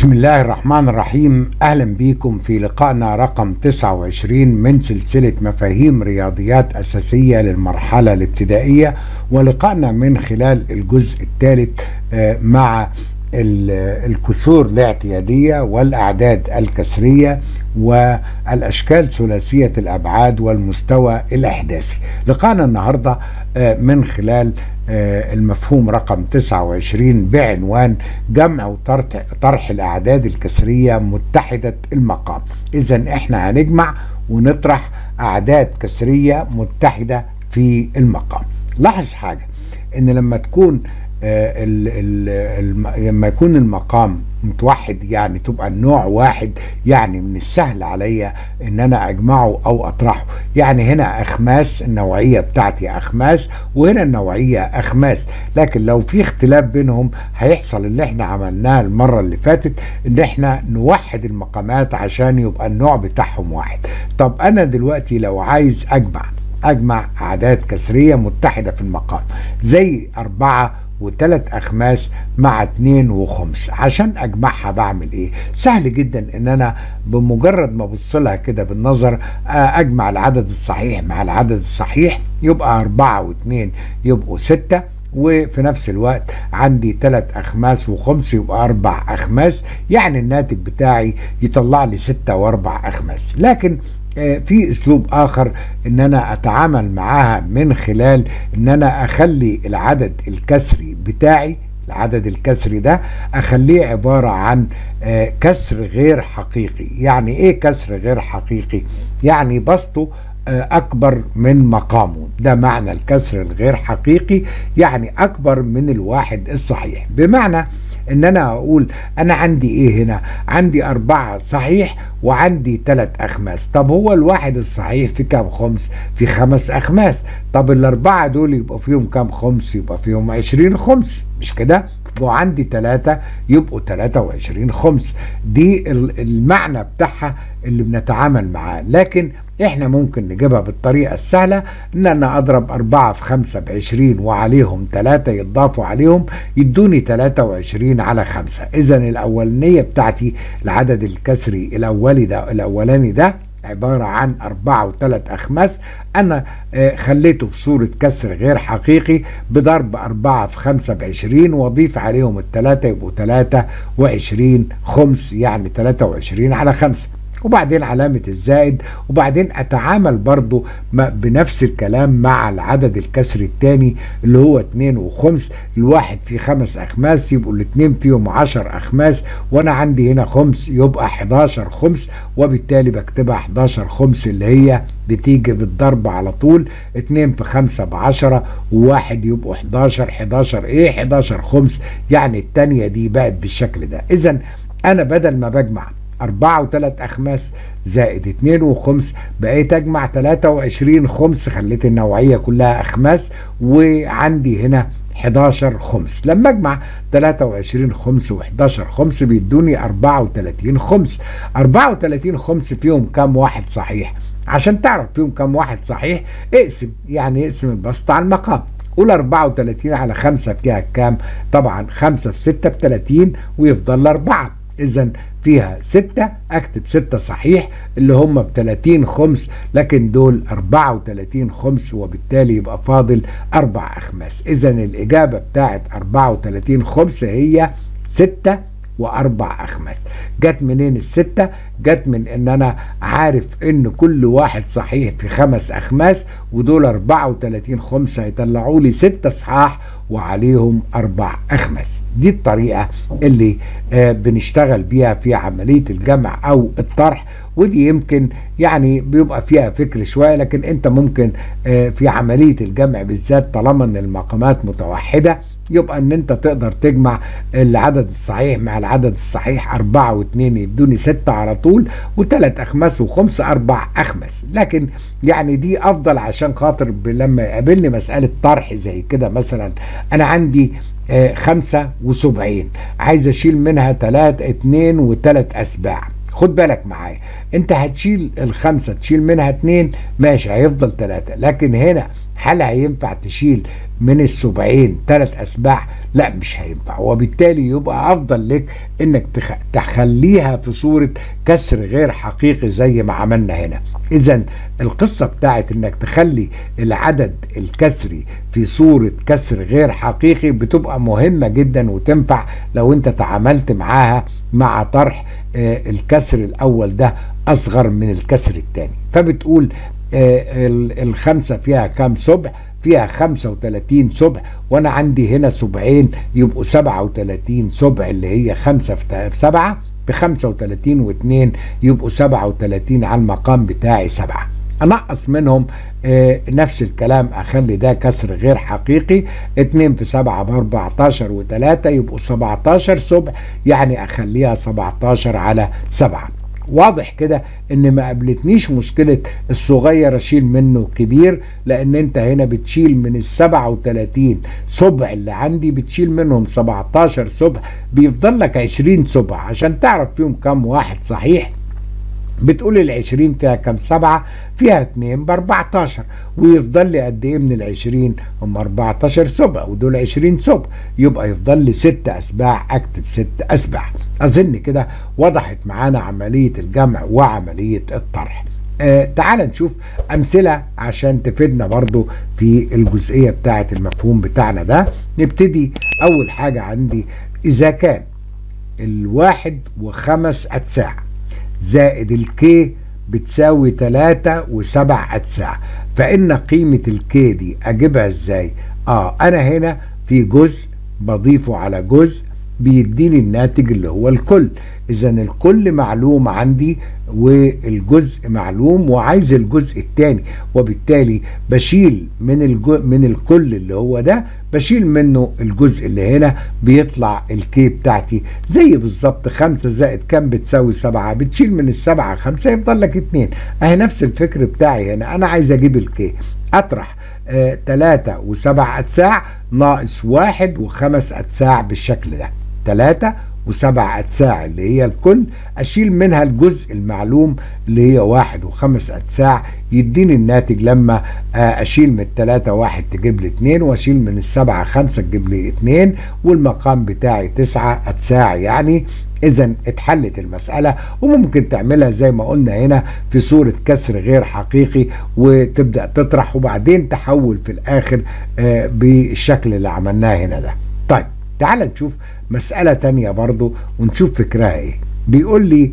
بسم الله الرحمن الرحيم اهلا بيكم في لقائنا رقم 29 من سلسله مفاهيم رياضيات اساسيه للمرحله الابتدائيه ولقائنا من خلال الجزء الثالث مع الكسور الاعتياديه والاعداد الكسريه والاشكال ثلاثيه الابعاد والمستوى الاحداثي لقاءنا النهارده من خلال المفهوم رقم 29 بعنوان جمع وطرح الأعداد الكسرية متحدة المقام إذا إحنا هنجمع ونطرح أعداد كسرية متحدة في المقام لاحظ حاجة إن لما تكون ال ال لما يكون المقام متوحد يعني تبقى النوع واحد يعني من السهل عليا ان انا اجمعه او اطرحه يعني هنا اخماس النوعية بتاعتي اخماس وهنا النوعية اخماس لكن لو في اختلاف بينهم هيحصل اللي احنا عملناه المرة اللي فاتت ان احنا نوحد المقامات عشان يبقى النوع بتاعهم واحد طب انا دلوقتي لو عايز اجمع اجمع اعداد كسرية متحدة في المقام زي اربعة وثلاث اخماس مع اتنين وخمس عشان اجمعها بعمل ايه سهل جدا ان انا بمجرد ما ابص لها كده بالنظر اجمع العدد الصحيح مع العدد الصحيح يبقى اربعة واتنين يبقوا ستة وفي نفس الوقت عندي ثلاث اخماس وخمس يبقى اربع اخماس يعني الناتج بتاعي يطلع لي ستة واربع اخماس لكن في اسلوب اخر ان انا اتعامل معاها من خلال ان انا اخلي العدد الكسري بتاعي العدد الكسري ده اخليه عبارة عن كسر غير حقيقي يعني ايه كسر غير حقيقي يعني بسطه اكبر من مقامه ده معنى الكسر الغير حقيقي يعني اكبر من الواحد الصحيح بمعنى ان انا اقول انا عندي ايه هنا عندي اربعة صحيح وعندي ثلاث اخماس طب هو الواحد الصحيح في كام خمس في خمس اخماس طب الاربعة دول يبقوا فيهم كام خمس يبقى فيهم عشرين خمس مش كده وعندي ثلاثة يبقوا 23 خمس دي المعنى بتاعها اللي بنتعامل معاه لكن احنا ممكن نجيبها بالطريقة السهلة ان انا اضرب اربعة في خمسة بعشرين وعليهم ثلاثة يتضافوا عليهم يدوني 23 على خمسة اذا الاولانية بتاعتي العدد الكسري الاولي ده الاولاني ده عبارة عن أربعة وثلاث أخماس أنا خليته في صورة كسر غير حقيقي بضرب أربعة في خمسة بعشرين وأضيف عليهم الثلاثة يبقوا ثلاثة وعشرين خمس يعني ثلاثة وعشرين على خمسة وبعدين علامة الزائد وبعدين أتعامل برضو بنفس الكلام مع العدد الكسري الثاني اللي هو 2 وخمس الواحد في خمس أخماس يبقوا الاثنين فيهم 10 أخماس وأنا عندي هنا خمس يبقى 11 خمس وبالتالي بكتبها 11 خمس اللي هي بتيجي بالضرب على طول 2 في 5 ب 10 وواحد يبقوا 11 11 ايه 11 خمس يعني الثانية دي بقت بالشكل ده إذا أنا بدل ما بجمع أربعة وثلاث أخماس زائد اتنين وخمس بقيت أجمع تلاتة وعشرين خمس خليت النوعية كلها أخماس وعندي هنا 11 خمس لما اجمع 23 خمس و11 خمس بيدوني 34 خمس 34 خمس فيهم كام واحد صحيح عشان تعرف فيهم كام واحد صحيح اقسم يعني اقسم البسط على المقام قول 34 على 5 فيها كام طبعا 5 في 6 ب 30 ويفضل 4 اذا فيها ستة اكتب ستة صحيح اللي هم ب 30 خمس لكن دول 34 خمس وبالتالي يبقى فاضل اربع اخماس اذا الاجابة بتاعت 34 خمس هي ستة واربع اخماس جت منين الستة جت من ان انا عارف ان كل واحد صحيح في خمس اخماس ودول 34 خمس هيطلعوا لي ستة صحاح وعليهم اربع اخماس دي الطريقة اللي آه بنشتغل بيها في عملية الجمع او الطرح ودي يمكن يعني بيبقى فيها فكر شوية لكن انت ممكن آه في عملية الجمع بالذات طالما ان المقامات متوحدة يبقى ان انت تقدر تجمع العدد الصحيح مع العدد الصحيح اربعة واثنين يدوني ستة على طول وثلاث اخماس وخمس اربع اخماس لكن يعني دي افضل عشان خاطر لما يقابلني مسألة طرح زي كده مثلا انا عندي آه خمسة وسبعين عايز اشيل منها تلات اتنين وتلات اسباع خد بالك معايا انت هتشيل الخمسة تشيل منها اتنين ماشي هيفضل تلاتة لكن هنا هل هينفع تشيل من السبعين ثلاث اسباع لا مش هينفع وبالتالي يبقى افضل لك انك تخليها في صورة كسر غير حقيقي زي ما عملنا هنا اذا القصة بتاعت انك تخلي العدد الكسري في صورة كسر غير حقيقي بتبقى مهمة جدا وتنفع لو انت تعاملت معاها مع طرح آه الكسر الاول ده اصغر من الكسر الثاني فبتقول آه الخمسة فيها كام سبع فيها 35 سبع وانا عندي هنا سبعين يبقوا 37 سبع اللي هي 5 في 7 ب 35 و2 يبقوا 37 على المقام بتاعي 7 انقص منهم آه نفس الكلام اخلي ده كسر غير حقيقي 2 في 7 ب 14 و3 يبقوا 17 سبع يعني اخليها 17 على 7 واضح كده ان ما قابلتنيش مشكلة الصغير اشيل منه كبير لان انت هنا بتشيل من ال 37 سبع اللي عندي بتشيل منهم 17 سبع بيفضل لك 20 سبع عشان تعرف فيهم كم واحد صحيح بتقول العشرين فيها كم سبعة فيها اتنين باربعتاشر ويفضل لي قد ايه من العشرين هم اربعتاشر سبع ودول عشرين سبع يبقى يفضل لي ست اسباع اكتب ست اسباع اظن كده وضحت معانا عملية الجمع وعملية الطرح آه تعال نشوف امثلة عشان تفيدنا برضو في الجزئية بتاعة المفهوم بتاعنا ده نبتدي اول حاجة عندي اذا كان الواحد وخمس اتساع زائد الكي بتساوي 3 و7 أجزاء فإن قيمة الكي دي أجيبها إزاي؟ آه أنا هنا في جزء بضيفه على جزء بيديني الناتج اللي هو الكل اذا الكل معلوم عندي والجزء معلوم وعايز الجزء الثاني وبالتالي بشيل من الجو من الكل اللي هو ده بشيل منه الجزء اللي هنا بيطلع الكي بتاعتي زي بالظبط خمسة زائد كام بتساوي سبعة بتشيل من السبعة خمسة يفضل لك اتنين اهي نفس الفكر بتاعي هنا انا عايز اجيب الكي اطرح آه تلاتة وسبع أتساع ناقص واحد وخمس أتساع بالشكل ده تلاتة وسبع أتساع اللي هي الكل أشيل منها الجزء المعلوم اللي هي واحد وخمس أتساع يديني الناتج لما أشيل من التلاتة واحد تجيب لي اتنين وأشيل من السبعة خمسة تجيب لي اتنين والمقام بتاعي تسعة أتساع يعني إذا اتحلت المسألة وممكن تعملها زي ما قلنا هنا في صورة كسر غير حقيقي وتبدأ تطرح وبعدين تحول في الآخر بالشكل اللي عملناه هنا ده طيب تعال نشوف مسألة تانية برضو ونشوف فكرها ايه بيقول لي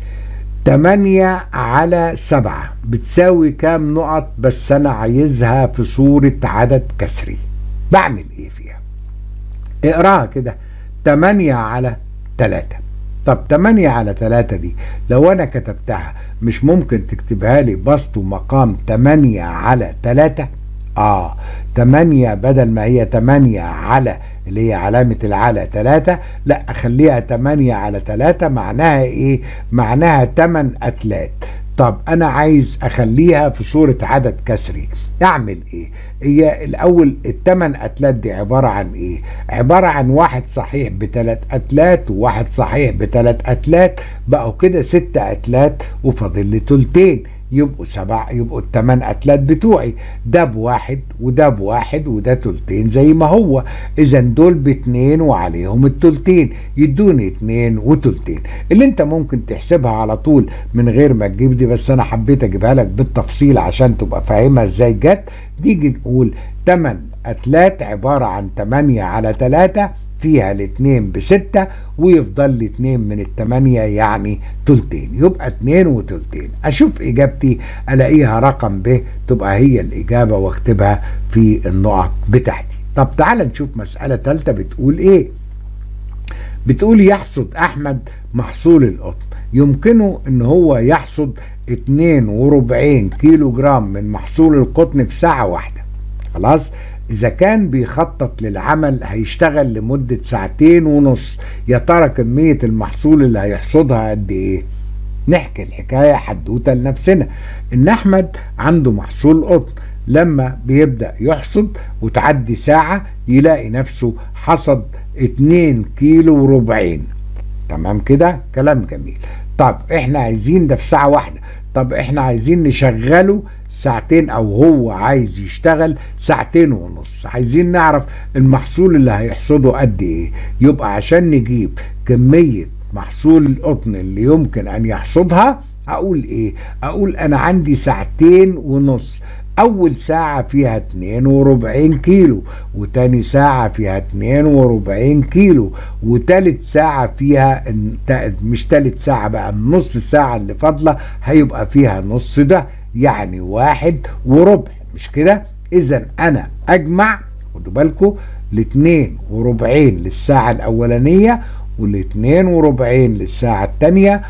8 على 7 بتساوي كام نقط بس انا عايزها في صورة عدد كسري بعمل ايه فيها اقراها كده 8 على 3 طب 8 على 3 دي لو انا كتبتها مش ممكن تكتبها لي بسط ومقام 8 على 3 اه 8 بدل ما هي 8 على اللي هي علامة العلى 3 لا اخليها 8 على 3 معناها ايه معناها 8 اتلات طب انا عايز اخليها في صورة عدد كسري اعمل ايه هي الاول الثمان اتلات دي عبارة عن ايه عبارة عن واحد صحيح بثلاث اتلات وواحد صحيح بثلاث اتلات بقوا كده ست اتلات وفاضل لي تلتين يبقوا سبع يبقوا الثمان اتلات بتوعي ده بواحد وده بواحد وده تلتين زي ما هو اذا دول باتنين وعليهم التلتين يدوني اتنين وتلتين اللي انت ممكن تحسبها على طول من غير ما تجيب دي بس انا حبيت اجيبها لك بالتفصيل عشان تبقى فاهمها ازاي جت نيجي نقول 8 اتلات عبارة عن 8 على 3 فيها الاتنين بستة ويفضل لي اتنين من التمانية يعني تلتين يبقى اتنين وتلتين اشوف اجابتي الاقيها رقم ب تبقى هي الاجابة واكتبها في النقط بتاعتي طب تعال نشوف مسألة تالتة بتقول ايه بتقول يحصد احمد محصول القطن يمكنه ان هو يحصد اتنين وربعين كيلو جرام من محصول القطن في ساعة واحدة خلاص إذا كان بيخطط للعمل هيشتغل لمدة ساعتين ونص يا ترى كمية المحصول اللي هيحصدها قد إيه؟ نحكي الحكاية حدوتة لنفسنا إن أحمد عنده محصول قطن لما بيبدأ يحصد وتعدي ساعة يلاقي نفسه حصد 2 كيلو وربعين تمام كده كلام جميل طب احنا عايزين ده في ساعة واحدة طب احنا عايزين نشغله ساعتين او هو عايز يشتغل ساعتين ونص عايزين نعرف المحصول اللي هيحصده قد ايه يبقى عشان نجيب كمية محصول القطن اللي يمكن ان يحصدها اقول ايه اقول انا عندي ساعتين ونص اول ساعة فيها 42 كيلو وتاني ساعة فيها 42 كيلو وتالت ساعة فيها مش تالت ساعة بقى النص ساعة اللي فاضلة هيبقى فيها نص ده يعني واحد وربع مش كده اذا انا اجمع خدوا بالكم الاتنين وربعين للساعة الاولانية والاتنين وربعين للساعة التانية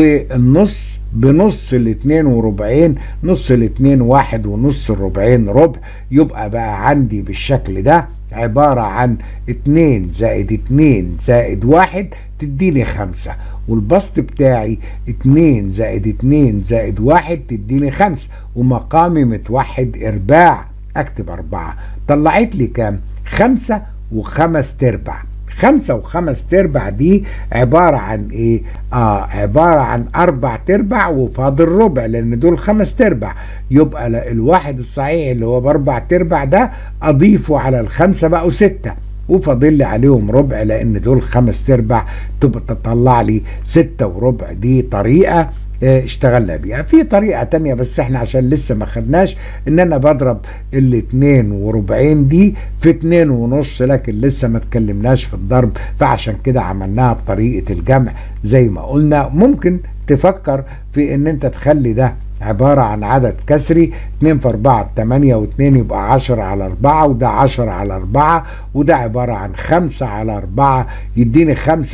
والنص بنص الاتنين وربعين نص الاتنين واحد ونص الربعين ربع يبقى بقى عندي بالشكل ده عبارة عن اتنين زائد اتنين زائد واحد تديني خمسة والبسط بتاعي اتنين زائد اتنين زائد واحد تديني خمسة ومقامي متوحد ارباع اكتب اربعة طلعت لي كام خمسة وخمس تربع خمسة وخمس تربع دي عبارة عن ايه اه عبارة عن اربع تربع وفاضل ربع لان دول خمس تربع يبقى الواحد الصحيح اللي هو باربع تربع ده اضيفه على الخمسة بقوا ستة وفاضل لي عليهم ربع لان دول خمس تربع تبقى تطلع لي ستة وربع دي طريقة اشتغلنا بيها في طريقة تانية بس احنا عشان لسه ما خدناش ان انا بضرب الاتنين وربعين دي في اتنين ونص لكن لسه ما اتكلمناش في الضرب فعشان كده عملناها بطريقة الجمع زي ما قلنا ممكن تفكر في ان انت تخلي ده عبارة عن عدد كسري 2 في 4 ب 8 و2 يبقى 10 على 4 وده 10 على 4 وده عبارة عن 5 على 4 يديني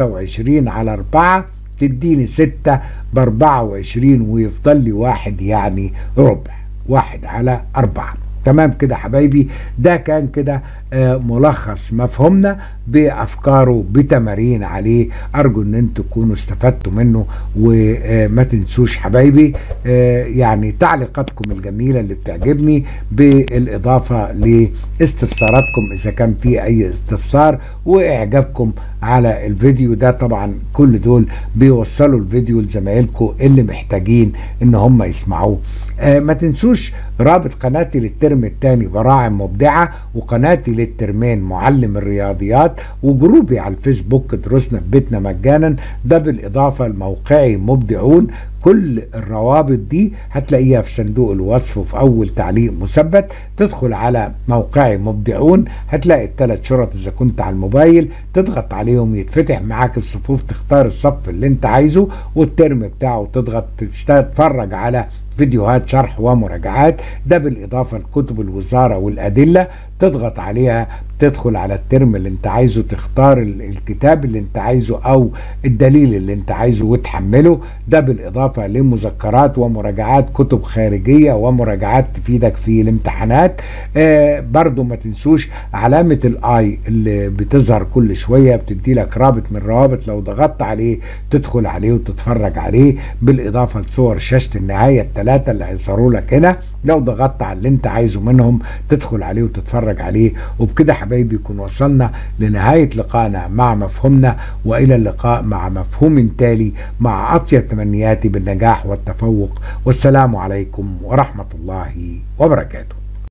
25 على 4 تديني 6 ب 24 ويفضل لي واحد يعني ربع واحد على أربعة تمام كده حبايبي ده كان كده آه ملخص مفهومنا بافكاره بتمارين عليه ارجو ان انتم تكونوا استفدتوا منه وما تنسوش حبايبي آه يعني تعليقاتكم الجميله اللي بتعجبني بالاضافه لاستفساراتكم اذا كان في اي استفسار واعجابكم على الفيديو ده طبعا كل دول بيوصلوا الفيديو لزمايلكم اللي محتاجين ان هم يسمعوه آه ما تنسوش رابط قناتي للترم الثاني براعم مبدعه وقناتي للترمين معلم الرياضيات وجروبي على الفيسبوك دروسنا في بيتنا مجانا ده بالاضافه لموقعي مبدعون كل الروابط دي هتلاقيها في صندوق الوصف وفي اول تعليق مثبت تدخل على موقعي مبدعون هتلاقي الثلاث شرط اذا كنت على الموبايل تضغط عليهم يتفتح معاك الصفوف تختار الصف اللي انت عايزه والترم بتاعه تضغط تتفرج على فيديوهات شرح ومراجعات ده بالإضافة لكتب الوزارة والأدلة تضغط عليها تدخل على الترم اللي انت عايزه تختار الكتاب اللي انت عايزه او الدليل اللي انت عايزه وتحمله ده بالاضافه لمذكرات ومراجعات كتب خارجيه ومراجعات تفيدك في الامتحانات آه برضو ما تنسوش علامه الاي اللي بتظهر كل شويه بتدي لك رابط من الروابط لو ضغطت عليه تدخل عليه وتتفرج عليه بالاضافه لصور شاشه النهايه الثلاثه اللي هيظهروا لك هنا لو ضغطت على اللي انت عايزه منهم تدخل عليه وتتفرج عليه وبكده حبايبي يكون وصلنا لنهاية لقائنا مع مفهومنا وإلى اللقاء مع مفهوم تالي مع أطيب تمنياتي بالنجاح والتفوق والسلام عليكم ورحمة الله وبركاته